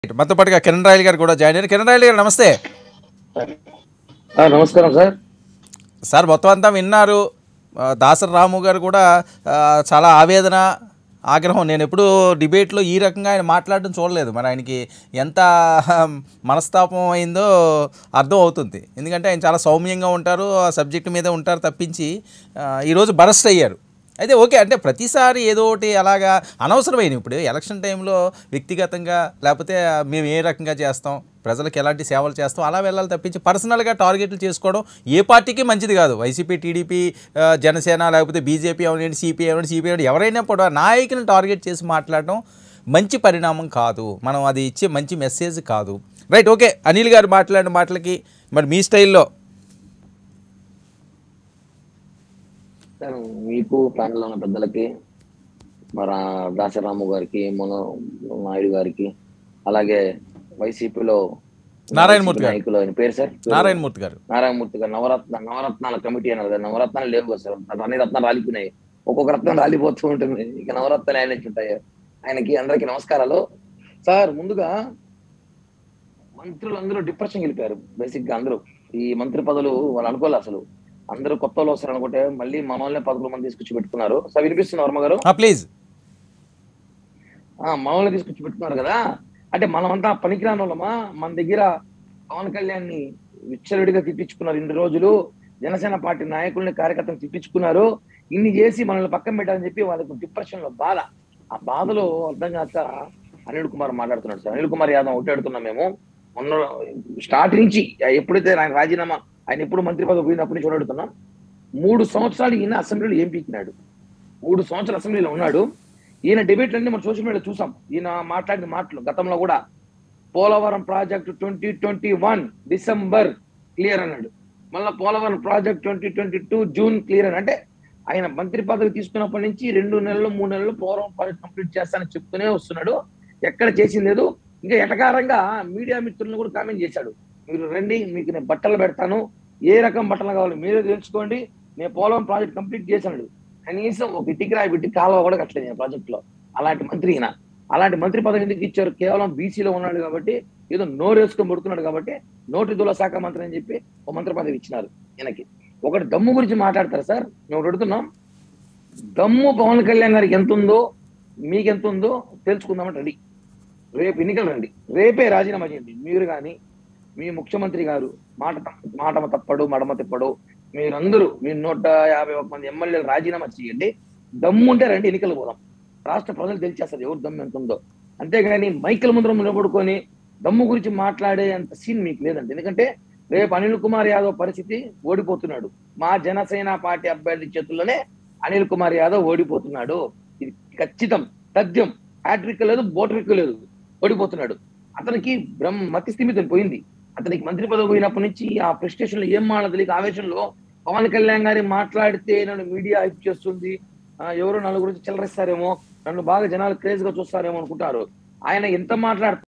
మనతో పాటుగా కిరణ్ రాయల్ గారు కూడా జాయిన్ అయ్యారు కిరణ్ రాయల్ గారు నమస్తే ఆ, నమస్కారం సార్ సార్ మొత్తం అంతా విన్నారు ఆ, దాసరి రాము గారు కూడా ఆ, చాలా ఆవేదన ఆగ్రహం నేను ఎప్పుడు డిబేట్లో ఈ రకంగా ఆయన మాట్లాడడం చూడలేదు మరి ఆయనకి ఎంత హం, మనస్తాపం అయిందో అర్థం అవుతుంది ఎందుకంటే ఆయన చాలా సౌమ్యంగా ఉంటారు ఆ సబ్జెక్ట్ మీద ఉంటారు తప్పించి ఆ, ఈరోజు బరస్ట్ అయ్యారు అయితే ఓకే అంటే ప్రతిసారి ఏదో ఒకటి అలాగా అనవసరమైన ఇప్పుడు ఎలక్షన్ టైంలో వ్యక్తిగతంగా లేకపోతే మేము ఏ రకంగా చేస్తాం ప్రజలకు ఎలాంటి సేవలు చేస్తాం అలా వెళ్ళాలి తప్పించి పర్సనల్గా టార్గెట్లు చేసుకోవడం ఏ పార్టీకి మంచిది కాదు వైసీపీ టీడీపీ ఆ, జనసేన లేకపోతే బీజేపీ అవనండి సిపిఐ అవనండి సిపిఐ అవనండి ఎవరైనా కూడా నాయకులను టార్గెట్ చేసి మాట్లాడడం మంచి పరిణామం కాదు మనం అది ఇచ్చే మంచి మెసేజ్ కాదు రైట్ ఓకే అనిల్ గారు మాట్లాడిన మాటలకి మరి మీ స్టైల్లో సార్ మీకు ప్యానల్ ఉన్న పెద్దలకి మన దాసరాము గారికి మన నాయుడు గారికి అలాగే వైసీపీలో నారాయణమూర్తి గారు. నాయకులు ఆయన పేరు సార్ నారాయణమూర్తి గారు నారాయణమూర్తి గారు నవరత్న నవరత్నాల కమిటీ అన్నారు కదా నవరత్నాలు లేవు కదా సార్ అన్ని రత్నాలు రాలిపోయినాయి ఒక్కొక్క రత్నం రాలిపోతూ ఉంటుంది ఇక నవరత్నాలు ఆయన నుంచి ఉంటాయి ఆయనకి అందరికి నమస్కారాలు సార్ ముందుగా మంత్రులు అందరూ డిప్రెషన్ వెళ్ళిపోయారు బేసిక్ గా అందరూ ఈ మంత్రి పదవులు వాళ్ళు అనుకోలే అసలు అందరూ కొత్త వాళ్ళు వస్తారు అనుకుంటే మళ్ళీ మన వాళ్ళనే పదకొండు మంది తీసుకొచ్చి పెట్టుకున్నారు సార్ వినిపిస్తుంది వర్మ గారు ప్లీజ్ ఆ మనల్ని తీసుకొచ్చి పెట్టుకున్నారు కదా అంటే మనమంతా పనికిరాని వాళ్ళమా మన దగ్గర పవన్ కళ్యాణ్ ని విచ్చలవిడిగా తిట్టించుకున్నారు ఇన్ని రోజులు జనసేన పార్టీ నాయకుల్ని కార్యకర్తలు తిట్టించుకున్నారు ఇన్ని చేసి మనల్ని పక్కన పెట్టాలని చెప్పి వాళ్ళకు డిప్రెషన్ లో బాధ ఆ బాధలో అర్థం కాక అనిల్ కుమార్ మాట్లాడుతున్నాడు సార్ అనిల్ కుమార్ యాదవ్ ఒకటి అడుగుతున్నాం మేము మొన్న స్టార్ట్ నుంచి ఎప్పుడైతే ఆయన రాజీనామా ఆయన ఎప్పుడు మంత్రి పదవి పోయినప్పటి నుంచి అడుగుతున్నాం మూడు సంవత్సరాలు ఈయన అసెంబ్లీలో ఏం పీకినాడు మూడు సంవత్సరాలు అసెంబ్లీలో ఉన్నాడు ఈయన డిబేట్లు అన్ని మనం సోషల్ మీడియా చూసాం ఈయన మాట్లాడిన మాటలు గతంలో కూడా Polavaram project twenty twenty one December clear అన్నాడు మళ్ళీ Polavaram project twenty twenty two June clear అని అంటే ఆయన మంత్రి పదవి తీసుకున్నప్పటి నుంచి రెండు నెలలు మూడు నెలలు పోలవరం ప్రాజెక్ట్ కంప్లీట్ చేస్తానని చెప్తూనే వస్తున్నాడు ఎక్కడ చేసింది లేదు ఇంకా ఎటకారంగా మీడియా మిత్రులను కూడా కామెంట్ చేశాడు మీరు రండి మీకు నేను బట్టలు పెడతాను ఏ రకం బట్టలు కావాలి మీరే తెలుసుకోండి నేను పోలవరం ప్రాజెక్ట్ కంప్లీట్ చేశాడు కనీసం ఒక ఇటుకి రాయి పెట్టి కాలువ కూడా కట్టలేదు నేను ప్రాజెక్ట్ లో అలాంటి మంత్రి ఈయన అలాంటి మంత్రి పదవి ఎందుకు ఇచ్చారు కేవలం బీసీలో ఉన్నాడు కాబట్టి ఏదో నోరు వేసుకొని పడుతున్నాడు కాబట్టి నోటి దుల శాఖ మంత్రి అని చెప్పి ఒక మంత్రి పదవి ఇచ్చినారు ఈయనకి ఒకటి దమ్ము గురించి మాట్లాడతారు సార్ మేము అడుగుతున్నాం దమ్ము పవన్ కళ్యాణ్ గారికి ఎంత ఉందో మీకు ఎంత ఉందో తెలుసుకుందామని రెడీ రేపు ఎన్నికలు రండి రేపే రాజీనామా చేయండి మీరు కానీ మీ ముఖ్యమంత్రి గారు మాట తప్ప- మాట తప్పడు మడమ తిప్పడు మీరందరూ మీ నూట యాభై ఒక మంది ఎమ్మెల్యేలు రాజీనామా చేయండి దమ్ము ఉంటే రండి ఎన్నికలు పోదాం రాష్ట్ర ప్రజలు తెలిచేస్తారు ఎవరు దమ్ము ఎంత ఉందో అంతేగాని మైకిల్ ముందర నిలబడుకొని దమ్ము గురించి మాట్లాడే అంత సీన్ మీకు లేదండి ఎందుకంటే రేపు అనిల్ కుమార్ యాదవ్ పరిస్థితి ఓడిపోతున్నాడు మా జనసేన పార్టీ అభ్యర్థి చేతుల్లోనే అనిల్ కుమార్ యాదవ్ ఓడిపోతున్నాడు ఇది ఖచ్చితం తథ్యం హ్యాట్రిక్ లేదు బోట్రిక్ లేదు ఓడిపోతున్నాడు అతనికి బ్రహ్మ మతి స్థిమితం పోయింది అతనికి మంత్రి పదవి పోయినప్పటి నుంచి ఆ ప్రెస్టేషన్ లో ఏం మాట్లాడదు తెలియక ఆవేశంలో పవన్ కళ్యాణ్ గారి మాట్లాడితే నన్ను మీడియా హైప్ చేస్తుంది ఆ, ఎవరో నలుగురు చిల్లరిస్తారేమో నన్ను బాగా జనాలు క్రేజ్ గా చూస్తారేమో అనుకుంటారు ఆయన ఎంత మాట్లాడుతున్నారు